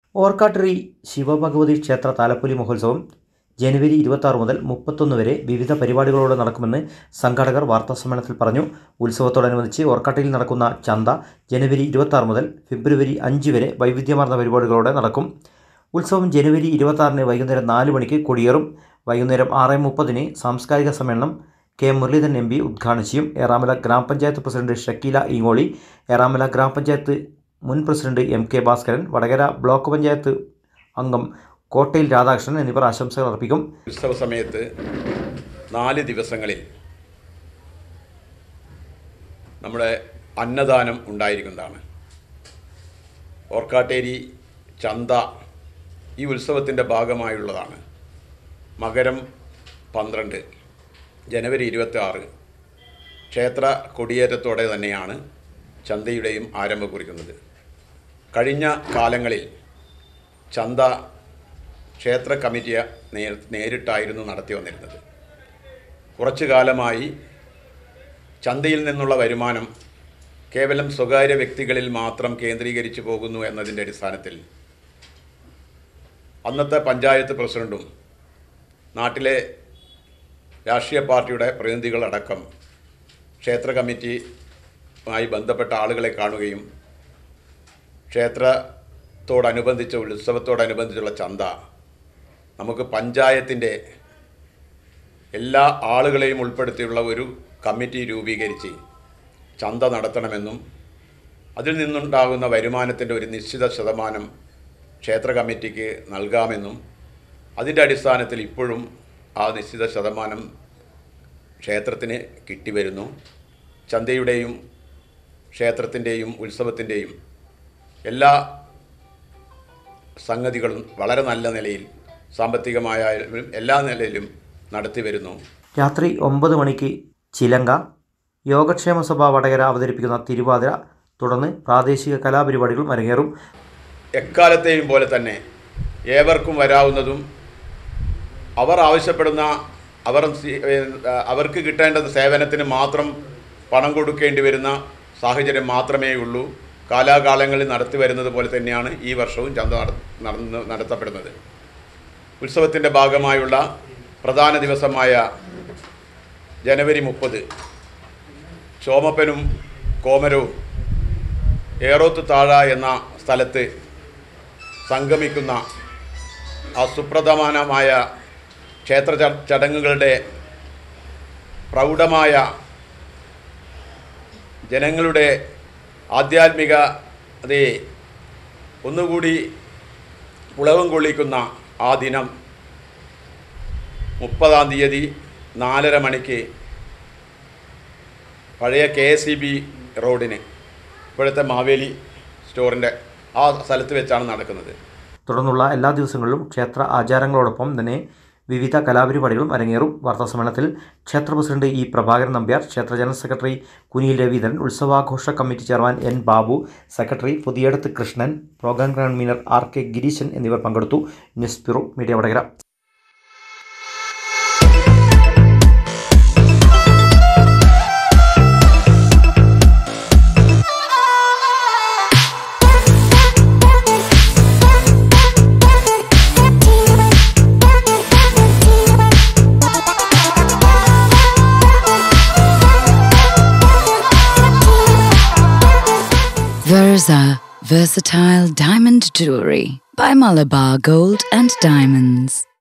ഓർക്കാട്ടിരി ശിവഭഗവതി ക്ഷേത്ര താലപ്പൊലി മഹോത്സവം ജനുവരി ഇരുപത്തി മുതൽ മുപ്പത്തൊന്ന് വരെ വിവിധ പരിപാടികളോടെ നടക്കുമെന്ന് സംഘാടകർ വാർത്താസമ്മേളനത്തിൽ പറഞ്ഞു ഉത്സവത്തോടനുബന്ധിച്ച് ഓർക്കാട്ടിരിയിൽ നടക്കുന്ന ചന്ത ജനുവരി ഇരുപത്തി മുതൽ ഫെബ്രുവരി അഞ്ച് വരെ വൈവിധ്യമാർന്ന പരിപാടികളോടെ നടക്കും ഉത്സവം ജനുവരി ഇരുപത്തി വൈകുന്നേരം നാല് മണിക്ക് കൊടിയേറും വൈകുന്നേരം ആറ് മുപ്പതിന് സാംസ്കാരിക സമ്മേളനം കെ മുരളീധരൻ എം പി ഉദ്ഘാടനം ചെയ്യും ഏറാമല ഗ്രാമപഞ്ചായത്ത് പ്രസിഡന്റ് ഷക്കീല ഈങ്ങോളി ഏറാമല ഗ്രാമപഞ്ചായത്ത് മുൻ president M K Bhaskaran Vadakara block panchayat അംഗം കോട്ടയിൽ രാധാകൃഷ്ണൻ എന്നിവർ ആശംസകൾ അർപ്പിക്കും ഉത്സവ സമയത്ത് നാല് ദിവസങ്ങളിൽ നമ്മുടെ അന്നദാനം ഉണ്ടായിരിക്കുന്നതാണ് ഓർക്കാട്ടേരി ചന്ത ഈ ഉത്സവത്തിൻ്റെ ഭാഗമായുള്ളതാണ് മകരം പന്ത്രണ്ട് ജനുവരി ഇരുപത്തി ആറ് ക്ഷേത്ര കൊടിയേറ്റത്തോടെ തന്നെയാണ് ചന്തയുടെയും ആരംഭം കുറിക്കുന്നത് കഴിഞ്ഞ കാലങ്ങളിൽ ചന്ത ക്ഷേത്ര കമ്മിറ്റി നേ നേരിട്ടായിരുന്നു നടത്തി വന്നിരുന്നത് കുറച്ചു കാലമായി ചന്തയിൽ നിന്നുള്ള വരുമാനം കേവലം സ്വകാര്യ വ്യക്തികളിൽ മാത്രം കേന്ദ്രീകരിച്ചു പോകുന്നു എന്നതിൻ്റെ അടിസ്ഥാനത്തിൽ അന്നത്തെ പഞ്ചായത്ത് പ്രസിഡൻറ്റും നാട്ടിലെ രാഷ്ട്രീയ പാർട്ടിയുടെ പ്രതിനിധികളടക്കം ക്ഷേത്ര കമ്മിറ്റിയുമായി ബന്ധപ്പെട്ട ആളുകളെ കാണുകയും ക്ഷേത്രത്തോടനുബന്ധിച്ച ഉത്സവത്തോടനുബന്ധിച്ചുള്ള ചന്ത നമുക്ക് പഞ്ചായത്തിൻ്റെ എല്ലാ ആളുകളെയും ഉൾപ്പെടുത്തിയുള്ള ഒരു കമ്മിറ്റി രൂപീകരിച്ച് ചന്ത നടത്തണമെന്നും അതിൽ നിന്നുണ്ടാകുന്ന വരുമാനത്തിൻ്റെ ഒരു നിശ്ചിത ശതമാനം ക്ഷേത്ര കമ്മിറ്റിക്ക് നൽകാമെന്നും അതിൻ്റെ അടിസ്ഥാനത്തിൽ ഇപ്പോഴും ആ നിശ്ചിത ശതമാനം ക്ഷേത്രത്തിന് കിട്ടിവരുന്നു ചന്തയുടെയും ക്ഷേത്രത്തിൻ്റെയും ഉത്സവത്തിൻ്റെയും എല്ലാ സംഗതികളും വളരെ നല്ല നിലയിൽ സാമ്പത്തികമായാലും എല്ലാ നിലയിലും നടത്തി വരുന്നു രാത്രി ഒമ്പത് മണിക്ക് ചിലങ്ക യോഗക്ഷേമ സഭ വടകര അവതരിപ്പിക്കുന്ന തിരുവാതിര തുടർന്ന് പ്രാദേശിക കലാപരിപാടികളും അരങ്ങേറും എക്കാലത്തെയും പോലെ തന്നെ ഏവർക്കും വരാവുന്നതും അവർ ആവശ്യപ്പെടുന്ന അവർ സി- ഏ, അവർക്ക് കിട്ടേണ്ട സേവനത്തിന് മാത്രം പണം കൊടുക്കേണ്ടി വരുന്ന സാഹചര്യം മാത്രമേ ഉള്ളൂ കാലാകാലങ്ങളിൽ നടത്തി വരുന്നത് പോലെ തന്നെയാണ് ഈ വർഷവും ചന്ത നട- നടന്ന് നടത്തപ്പെടുന്നത് ഉത്സവത്തിൻ്റെ ഭാഗമായുള്ള പ്രധാന ദിവസമായ ജനുവരി മുപ്പത് ചോമപ്പനും കോമരവും ഏറോത്ത് താഴ എന്ന സ്ഥലത്ത് സംഗമിക്കുന്ന ആ സുപ്രധാനമായ ക്ഷേത്ര ച- ചടങ്ങുകളുടെ പ്രൗഢമായ ജനങ്ങളുടെ ആധ്യാത്മിക അതേ ഒന്നുകൂടി ഉളവും കൊള്ളിക്കുന്ന ആ ദിനം മുപ്പതാം തീയതി നാലര മണിക്ക് പഴയ കെ എസ് ഇ ബി റോഡിന് ഇപ്പോഴത്തെ മാവേലി സ്റ്റോറിൻ്റെ ആ സ്ഥലത്ത് വെച്ചാണ് നടക്കുന്നത് തുടർന്നുള്ള എല്ലാ ദിവസങ്ങളിലും ക്ഷേത്ര ആചാരങ്ങളോടൊപ്പം തന്നെ വിവിധ കലാപരിപാടികളും അരങ്ങേറും വാർത്താസമ്മേളനത്തിൽ ക്ഷേത്ര പ്രസിഡന്റ് ഇ പ്രഭാകരൻ നമ്പ്യാർ ക്ഷേത്ര ജനറൽ സെക്രട്ടറി കുനിയിൽ രവീന്ദ്രൻ ഉത്സവാഘോഷ committee chairman N Babu secretary Puthiyadath Krishnan programme convener R K Gireeshan എന്നിവർ പങ്കെടുത്തു news bureau media Vadakara Verza Versatile Diamond Jewelry by Malabar Gold and Diamonds.